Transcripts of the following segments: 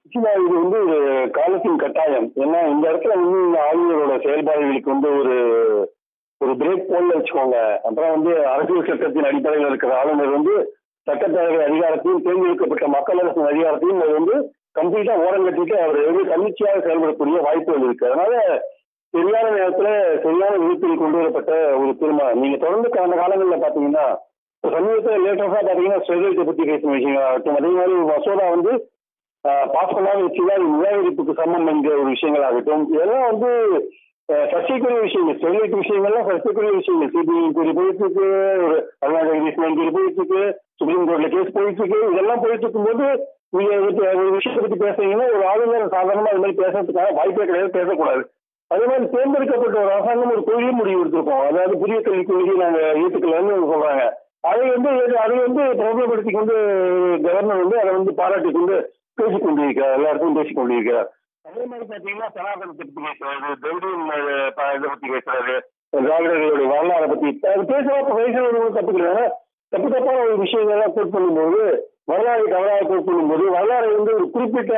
நிச்சயமா இது வந்து ஒரு காலத்தின் கட்டாயம் ஏன்னா இந்த இடத்துல வந்து இந்த ஆளுநரோட செயல்பாடுகளுக்கு வந்து ஒரு ஒரு பிரேக் போடல வச்சுக்கோங்க அப்புறம் வந்து அரசியல் சட்டத்தின் அடிப்படையில் இருக்கிற ஆளுநர் வந்து சட்டப்பேரவை அதிகாரத்தையும் தேர்ந்தெடுக்கப்பட்ட மக்கள் அரசின் அதிகாரத்தையும் அவர் வந்து கம்ப்ளீட்டா ஓரம் கட்டிட்டு அவர் வந்து தன்னிச்சையாக செயல்படக்கூடிய வாய்ப்புகள் இருக்கு அதனால சரியான நேரத்துல சரியான விதத்தில் கொண்டு வரப்பட்ட ஒரு தீர்மானம் நீங்க தொடர்ந்து கடந்த காலங்களில் பாத்தீங்கன்னா இப்ப சமீபத்தில் லேட்டஸ்டா பாத்தீங்கன்னா ஸ்டெர்லைட்டை பத்தி பேசின விஷயம் ஆகட்டும் அதே மாதிரி ஒரு மசோதா வந்து பாஸ் பண்ணாத வச்சுதான் அது நிராகரிப்புக்கு சமம் என்கிற ஒரு விஷயங்கள் ஆகட்டும் இதெல்லாம் வந்து அஹ், சர்ச்சைக்குரிய விஷயங்கள் ஸ்டெர்லைட் விஷயங்கள்லாம் சர்ச்சைக்குரிய விஷயங்கள் சிபிஐ இன்கொயரி போயிட்டு இருக்கு ஒரு அருணாச்சல இன்கொயரி போயிட்டு இருக்கு சுப்ரீம் கோர்ட்ல கேஸ் போயிட்டு இருக்கு இதெல்லாம் போயிட்டு இருக்கும்போது நீங்க இதுக்கு ஒரு விஷயத்தை பத்தி பேசுறீங்கன்னா ஒரு ஆளுநர் சாதாரணமா அது மாதிரி பேசுறதுக்கான வாய்ப்பே கிடையாது பேசக்கூடாது அதே மாதிரி தேர்ந்தெடுக்கப்பட்ட ஒரு அரசாங்கம் ஒரு கொள்கை முடிவு எடுத்திருக்கோம் அதாவது புதிய கல்விக் கொள்கையை நாங்க ஏற்றுக்கலன்னு சொல்றாங்க அதை வந்து அதை வந்து பிரபலப்படுத்தி கொண்டு கவர்னர் வந்து அதை வந்து பாராட்டி கொண்டு பேசிக் கொண்டிருக்கிறார் எல்லாருக்கும் பேசிக் கொண்டிருக்கிறார் அதே மாதிரி பாத்தீங்கன்னா சனாதனத்தை பத்தி பேசுறாரு திராவிடியன் அஹ், ப- இதை பத்தி பேசுறாரு திராவிடர்களுடைய வரலாறை பத்தி அது பேசுறப்ப பேசுறது தப்பு கிடையாது தப்பு தப்பான ஒரு விஷயங்கள்லாம் கோட் பண்ணும்போது வரலாறை தவறாக கோட் பண்ணும்போது வரலாறை வந்து ஒரு குறிப்பிட்ட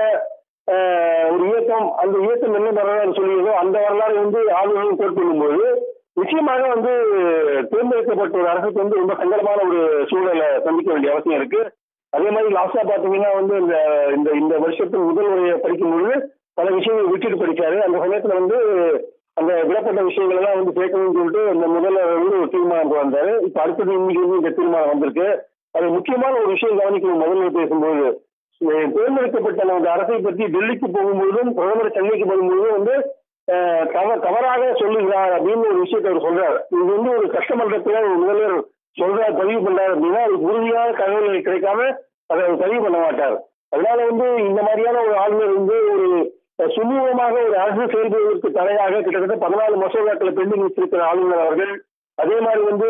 ஆஹ், ஒரு இயக்கம் அந்த இயக்கம் என்ன வரலாறு சொல்லியதோ அந்த வரலாறு வந்து ஆளுநர்கள் கோட் பண்ணும்போது நிச்சயமாக வந்து தேர்ந்தெடுக்கப்பட்ட ஒரு அரசுக்கு வந்து ரொம்ப சங்கடமான ஒரு சூழலை சந்திக்க வேண்டிய அவசியம் இருக்கு அதே மாதிரி லாஸ்டா பாத்தீங்கன்னா வந்து இந்த இந்த இந்த வருஷத்தின் முதல் உரையை படிக்கும் பொழுது பல விஷயங்கள் விட்டுட்டு படிச்சாரு அந்த சமயத்துல வந்து அந்த விடப்பட்ட விஷயங்கள் எல்லாம் வந்து சேர்க்கணும்னு சொல்லிட்டு அந்த முதல்ல வந்து ஒரு தீர்மானம் கொண்டு வந்தாரு இப்ப அடுத்தது இன்னைக்கு வந்து இந்த தீர்மானம் வந்திருக்கு அது முக்கியமான ஒரு விஷயம் கவனிக்கணும் முதல்ல பேசும்போது அஹ் தேர்ந்தெடுக்கப்பட்ட நமது அரசை பற்றி டெல்லிக்கு போகும்போதும் பிரதமர் சென்னைக்கு போகும்போதும் வந்து அஹ், தவ- தவறாக சொல்லுகிறார் அப்படின்னு ஒரு விஷயத்தை அவர் சொல்றாரு இது வந்து ஒரு சட்டமன்றத்துல ஒரு முதல்வர் சொல்றார் பதிவு பண்றாரு அப்படின்னா அதுக்கு உறுதியான தகவல்கள் கிடைக்காம அதை அவர் பதிவு பண்ண மாட்டார் அதனால வந்து இந்த மாதிரியான ஒரு ஆளுநர் வந்து ஒரு அஹ், சுமூகமாக ஒரு அரசு செயல்படுவதற்கு தடையாக கிட்டத்தட்ட பதினாலு மசோதாக்களை பெண்டிங் வச்சிருக்கிற ஆளுநர் அவர்கள் அதே மாதிரி வந்து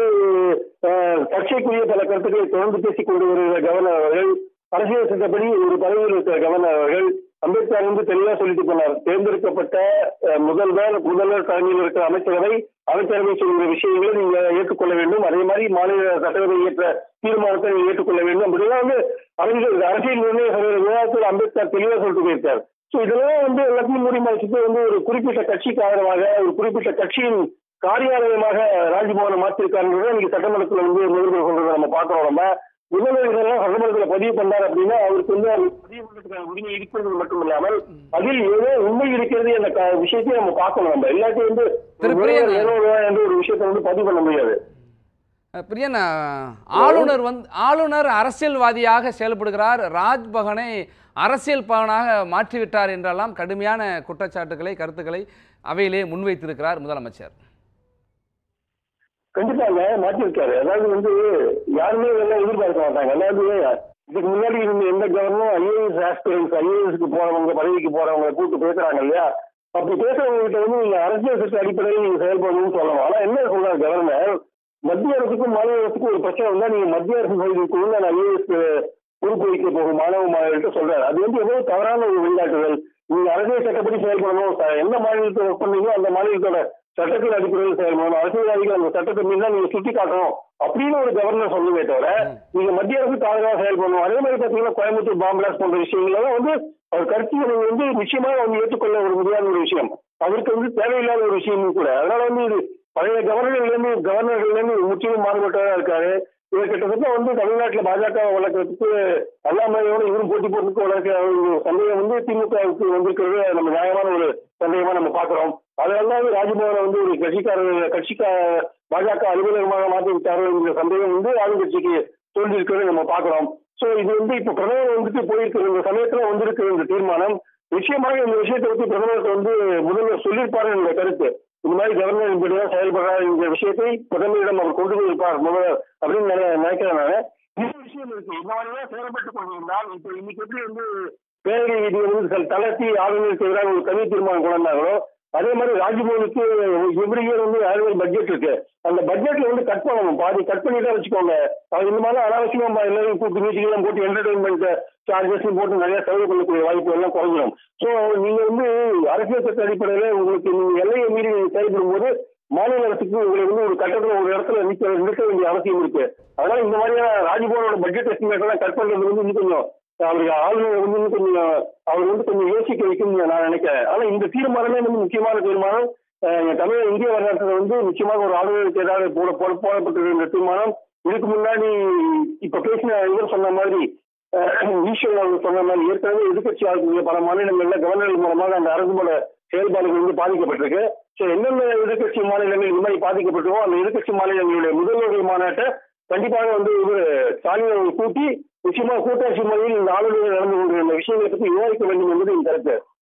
அஹ், சர்ச்சைக்குரிய பல கருத்துக்களை தொடர்ந்து பேசிக் கொண்டு வருகிற கவர்னர் அவர்கள் அரசியல் சட்டப்படி ஒரு பதவியில் இருக்கிற கவர்னர் அவர்கள் அம்பேத்கர் வந்து தெளிவா சொல்லிட்டு போனார் தேர்ந்தெடுக்கப்பட்ட அஹ், முதல்வர் முதல்வர் தலைமையில் இருக்கிற அமைச்சரவை அமைச்சரவை சொல்கிற விஷயங்களை நீங்க ஏற்றுக்கொள்ள வேண்டும் அதே மாதிரி மாநில சட்டசபை ஏற்ற தீர்மானத்தை நீங்க ஏற்றுக்கொள்ள வேண்டும் அப்படிலாம் வந்து அரசியல் அரசியல் நிர்ணய சபையில விவாதத்தில் அம்பேத்கர் தெளிவா சொல்லிட்டு போயிருக்கார் ஸோ இதெல்லாம் வந்து எல்லாத்தையும் மூலியமா வச்சுட்டு வந்து ஒரு குறிப்பிட்ட கட்சிக்கு ஆதரவாக ஒரு குறிப்பிட்ட கட்சியின் காரியாலயமாக ராஜ்பவனை மாற்றிருக்காருன்றதை இன்னைக்கு சட்டமன்றத்தில் வந்து முதல்வர் சொல்றதை நம்ம பார்க்கிறோம் நம்ம முதல்வர் இதெல்லாம் சட்டமன்றத்தில் பதிவு பண்ணார் அப்படின்னா அவருக்கு வந்து அது பதிவு பண்றதுக்கான உரிமை இருக்கிறது மட்டும் இல்லாமல் அதில் ஏதோ உண்மை இருக்கிறது என்ற க- விஷயத்தையும் நம்ம பார்க்கணும் நம்ம எல்லாத்தையும் வந்து திரு முதல்வர் பிரியன். ஏனோ ஏதோ என்ற ஒரு விஷயத்தை வந்து பதிவு பண்ண முடியாது அஹ் பிரியன் அஹ், ஆளுநர் வந்து ஆளுநர் அரசியல்வாதியாக செயல்படுகிறார் ராஜ்பவனை அரசியல் பவனாக மாற்றிவிட்டார் என்றெல்லாம் கடுமையான குற்றச்சாட்டுகளை கருத்துக்களை அவையிலே முன்வைத்திருக்கிறார் முதலமைச்சர் கண்டிப்பாங்க மாற்றிருக்காரு அதாவது வந்து யாருமே இதெல்லாம் எதிர்பார்க்க மாட்டாங்க அதாவது இதுக்கு முன்னாடி இருந்த எந்த கவர்னரும் ஐஏஎஸ் ஆஸ்பிரன்ஸ் ஐஏஎஸ்க்கு போறவங்க பதவிக்கு போறவங்க கூப்பிட்டு பேசுறாங்க இல்லையா அப்படி பேசுறவங்க கிட்ட வந்து நீங்க அரசியல் சட்ட அடிப்படையில் நீங்க செயல்படணும்னு சொல்லலாம் ஆனா என்ன சொல்றாரு கவர்னர் மத்திய அரசுக்கும் மாநில அரசுக்கும் ஒரு பிரச்சனை வந்தா நீங்க மத்திய அரசு பதவிக்குள்ள நான் ஐஏஎஸ் பொறுப்பு வைக்க போகும் மாணவ மாணவர்கள்ட்ட சொல்றாரு அது வந்து எவ்வளவு தவறான ஒரு வழிகாட்டுதல் நீங்க அரசியல் சட்டப்படி செயல்படணும் ச- எந்த மாநிலத்தை ஒர்க் பண்ணீங்களோ அந்த மாநிலத்தோட சட்டத்தின் அடிப்படையில் செயல்படணும் அரசியல்வாதிகள் அந்த சட்டத்தை மீறி நீங்க சுட்டி காட்டணும் அப்படின்னு ஒரு கவர்னர் சொல்லுவே தவிர நீங்க மத்திய அரசுக்கு ஆதரவாக செயல்படணும் அதே மாதிரி பாத்தீங்கன்னா கோயம்புத்தூர் பாம்பிளாஸ் போன்ற விஷயங்கள் எல்லாம் வந்து அவர் கருத்துக்களை வந்து நிச்சயமாக வந்து ஏற்றுக்கொள்ள ஒரு முடியாத ஒரு விஷயம் அவருக்கு வந்து தேவையில்லாத ஒரு விஷயமும் கூட அதனால வந்து இது பழைய கவர்னர்ல இருந்து கவர்னர்கள்ல இருந்து முற்றிலும் மாறுபட்டதா இருக்காரு இவர் கிட்டத்தட்ட வந்து தமிழ்நாட்டுல பாஜக வளர்க்கறதுக்கு அண்ணாமலையோட இவரும் போட்டி போட்டுக்கு வளர்க்கிற ஒரு சந்தேகம் வந்து திமுகவுக்கு வந்திருக்கிறது நம்ம நியாயமான ஒரு சந்தேகமா நம்ம பாக்குறோம் அதெல்லாம் ராஜ்பவனை வந்து ஒரு கட்சிக்காரர் கட்சிக்கா பாஜக அலுவலகமாக மாற்றி விட்டாரோ என்கிற சந்தேகம் வந்து ஆளுங்கட்சிக்கு தோன்றிருக்கிறது நம்ம பாக்குறோம் சோ இது வந்து இப்ப பிரதமர் வந்துட்டு போயிருக்கிற இந்த சமயத்துல வந்திருக்கிற இந்த தீர்மானம் நிச்சயமாக இந்த விஷயத்தை பத்தி பிரதமருக்கு வந்து முதல்வர் சொல்லியிருப்பாரு என்ற கருத்து இந்த மாதிரி கவர்னர் இப்படிதான் செயல்படுறார் இந்த விஷயத்தை பிரதமரிடம் அவர் கொண்டு போயிருப்பார் முதல்வர் அப்படின்னு நினை- நினைக்கிறேன் நானு இந்த விஷயம் இருக்கு இந்த மாதிரிதான் செயல்பட்டு கொண்டிருந்தால் இப்ப இன்னைக்கு எப்படி வந்து பேரவை விதியை வந்து சில தளர்த்தி ஆளுநருக்கு எதிராக ஒரு தனி தீர்மானம் கொண்டு வந்தாங்களோ அதே மாதிரி ராஜ்பவனுக்கு எவ்ரி இயர் வந்து ஆனுவல் பட்ஜெட் இருக்கு அந்த பட்ஜெட்ல வந்து கட் பண்ணணும் பாதி கட் பண்ணிட்டா வச்சுக்கோங்க அது இந்த மாதிரி அனாவசியமா எல்லாரும் கூப்பிட்டு மீட்டிங் எல்லாம் போட்டு என்டர்டைன்மெண்ட் சார்ஜஸ் போட்டு நிறைய செலவு பண்ணக்கூடிய வாய்ப்பு எல்லாம் குறைஞ்சிடும் ஸோ நீங்க வந்து அரசியல் சட்ட அடிப்படையில உங்களுக்கு நீங்க எல்லையை மீறி நீங்க செயல்படும் போது மாநில அரசுக்கு உங்களை வந்து ஒரு கட்டத்துல ஒரு இடத்துல நிக்க நிறுத்த வேண்டிய அவசியம் இருக்கு அதனால இந்த மாதிரியான ராஜ்பவனோட பட்ஜெட் எஸ்டிமேட் எல்லாம் கட் பண்றது வந்து இன்னும் கொஞ்சம் அவருக்கு ஆளுநர் வந்து இன்னும் கொஞ்சம் அவர் வந்து கொஞ்சம் யோசிக்க வைக்கும் நான் நினைக்கிறேன் ஆனா இந்த தீர்மானமே வந்து முக்கியமான தீர்மானம் அஹ், எங்க தமிழ் இந்திய வரலாற்றில் வந்து நிச்சயமாக ஒரு ஆளுநருக்கு ஏதாவது போட போட போடப்பட்டிருக்கிற இந்த தீர்மானம் இதுக்கு முன்னாடி இப்ப பேசின இவர் சொன்ன மாதிரி அஹ், ஈஸ்வரன் அவர்கள் சொன்ன மாதிரி ஏற்கனவே எதிர்கட்சி ஆளுநர் பல மாநிலங்கள்ல கவர்னர் மூலமாக அந்த அரசோட செயல்பாடுகள் வந்து பாதிக்கப்பட்டிருக்கு சோ என்னென்ன எதிர்கட்சி மாநிலங்கள் இந்த மாதிரி பாதிக்கப்பட்டிருக்கோ அந்த எதிர்கட்சி மாநிலங்களுடைய முதல்வர்கள் மாநாட்டை கண்டிப்பாக வந்து இவர் ஸ்டாலின் அவர்கள் கூட்டி நிச்சயமா கூட்டாட்சி முறையில் இந்த ஆளுநர்கள் நடந்து கொண்டிருந்த விஷயங்களை பற்றி விவாதிக்க வேண்டும் என்பது என் கருத்து